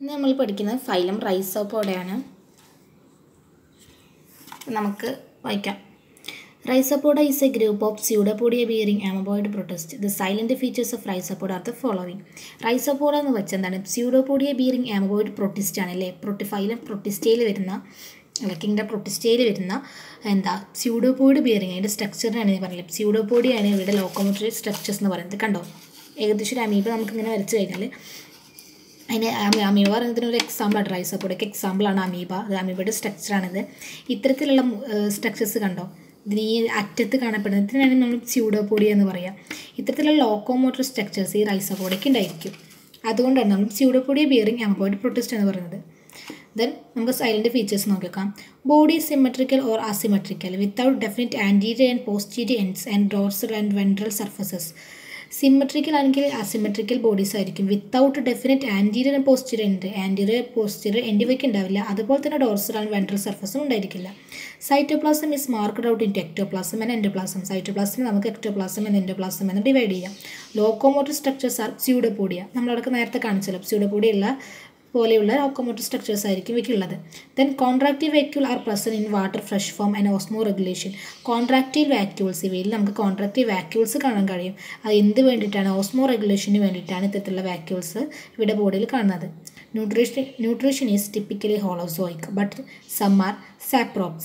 ഇന്ന് നമ്മൾ പഠിക്കുന്നത് ഫൈലം റൈസോപ്പോഡയാണ് നമുക്ക് വായിക്കാം Rhizopoda is a group of pseudopodia bearing amoeboid protist the salient features of Rhizopoda are the following Rhizopoda എന്ന് വെച്ചാൽ എന്താണ് സ്യൂഡോപോഡിയ ബിയറിംഗ് ആമബോയിഡ് പ്രൊട്ടിസ്റ്റ് ആണ് അല്ലേ പ്രൊട്ടി ഫൈലം പ്രൊട്ടിസ്റ്റയിൽ വരുന്ന അല്ല കിങ്ഡം പ്രൊട്ടിസ്റ്റയിൽ വരുന്ന എന്താ സ്യൂഡോപോയിഡ് ബിയറിംഗ് അതിൻ്റെ സ്ട്രക്ചറിനാണ് ഞാൻ പറഞ്ഞത് സ്യൂഡോപോഡിയാണ് ഇവിടെ ലോക്കോമോട്ടറി സ്ട്രക്ചേഴ്സ് എന്ന് പറയുന്നത് കണ്ടോ ഏകദേശം ഒരു അമീബ നമുക്കിങ്ങനെ വരച്ച് കഴിഞ്ഞാൽ അതിന് അമീ- അമീബ പറയുന്നതിന് ഒരു എക്സാമ്പിളാണ് റൈസോപ്പോഡയ്ക്ക് എക്സാമ്പിളാണ് അമീബ അത് അമീബയുടെ സ്ട്രക്ചറാണിത് ഇത്തരത്തിലുള്ള സ്ട്രക്ചേഴ്സ് കണ്ടോ ഇതിന് ഈ അറ്റത്ത് കാണപ്പെടുന്നത് ഇതിനാണ് നമ്മൾ സ്യൂഡോപോഡിയ എന്ന് പറയാം ഇത്തരത്തിലുള്ള ലോക്കോമോട്ടർ സ്ട്രക്ചേഴ്സ് ഈ റൈസോപോഡയ്ക്ക് ഉണ്ടായിരിക്കും അതുകൊണ്ടാണ് നമ്മൾ സ്യൂഡോപോഡിയ ബിയറിംഗ് അമബോയിഡ് പ്രൊട്ടിസ്റ്റ് എന്ന് പറയുന്നത് ദെൻ നമുക്ക് സൈലൻറ്റ് ഫീച്ചേഴ്സ് നോക്കിയേക്കാം body symmetrical or asymmetrical without definite anterior and posterior ends and dorsal and ventral surfaces symmetrical ആണെങ്കിൽ അസിമെട്രിക്കൽ ബോഡീസ് ആയിരിക്കും without definite anterior and posterior end anterior posterior എൻഡിവയ്ക്ക് ഉണ്ടാവില്ല അതുപോലെ തന്നെ ഡോർസൽ ആൻഡ് വെൻട്രൽ സർഫസും ഉണ്ടായിരിക്കില്ല cytoplasm is marked out in ectoplasm and endoplasm cytoplasm നമുക്ക് ectoplasm and endoplasm എന്ന് ഡിവൈഡ് ചെയ്യാം ലോക്കോമോട്ടർ സ്ട്രക്ചേഴ്സ് ആർ സ്യൂഡോപോഡിയ നമ്മളവിടെ നേരത്തെ കാണിച്ചല്ലോ സ്യൂഡോപോഡിയ ഉള്ള പോലെയുള്ള ലോക്കോമോട്ടർ സ്ട്രക്ചേഴ്സ് ആയിരിക്കും ഇവയ്ക്കുള്ളത് then contractive vacuole are present in water fresh form and osmoregulation contractive vacuoles ഇവയിൽ നമുക്ക് കോൺട്രാക്റ്റീവ് വാക്യൂൾസ് കാണാൻ കഴിയും അത് എന്ത് വേണ്ടിയിട്ടാണ് ഓസ്മോ റെഗുലേഷന് വേണ്ടിയിട്ടാണ് ഇത്തരത്തിലുള്ള വാക്യൂൾസ് ഇവിടെ ബോഡിയിൽ കാണുന്നത് nutrition nutrition is typically holozoic but some are saprobes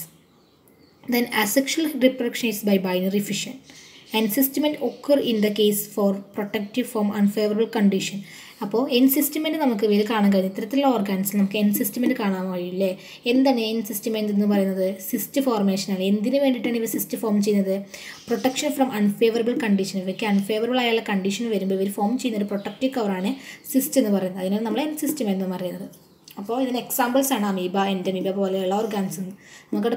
then asexual reproduction is by binary fission encystment occur in the case for protective from unfavorable condition അപ്പോൾ എൻസിസ്റ്റമെൻറ്റ് നമുക്ക് ഇവയിൽ കാണാൻ കഴിയും ഇത്തരത്തിലുള്ള ഓർഗാൻസിൽ നമുക്ക് എൻസിസ്റ്റമെൻറ്റ് കാണാൻ കഴിയില്ലേ എന്താണ് എൻസിസ്റ്റമെൻറ്റ് എന്ന് പറയുന്നത് സിസ്റ്റ് ഫോർമേഷനാണ് എന്തിനു വേണ്ടിയിട്ടാണ് ഇവ സിസ്റ്റ് ഫോം ചെയ്യുന്നത് പ്രൊട്ടക്ഷൻ ഫ്രം അൺഫേവറബിൾ കണ്ടീഷൻ ഇവയ്ക്ക് അൺഫേവറബിൾ ആയുള്ള കണ്ടീഷൻ വരുമ്പോൾ ഇവർ ഫോം ചെയ്യുന്ന ഒരു പ്രൊട്ടക്റ്റീവ് കവറാണ് സിസ്റ്റ് എന്ന് പറയുന്നത് അതിനാണ് നമ്മൾ എൻസിസ്റ്റമെൻറ്റ് എന്ന് പറയുന്നത് അപ്പോൾ ഇതിന് എക്സാമ്പിൾസ് ആണ് അമീബ എൻഡമീബ പോലെയുള്ള ഓർഗാൻസ് നമുക്ക്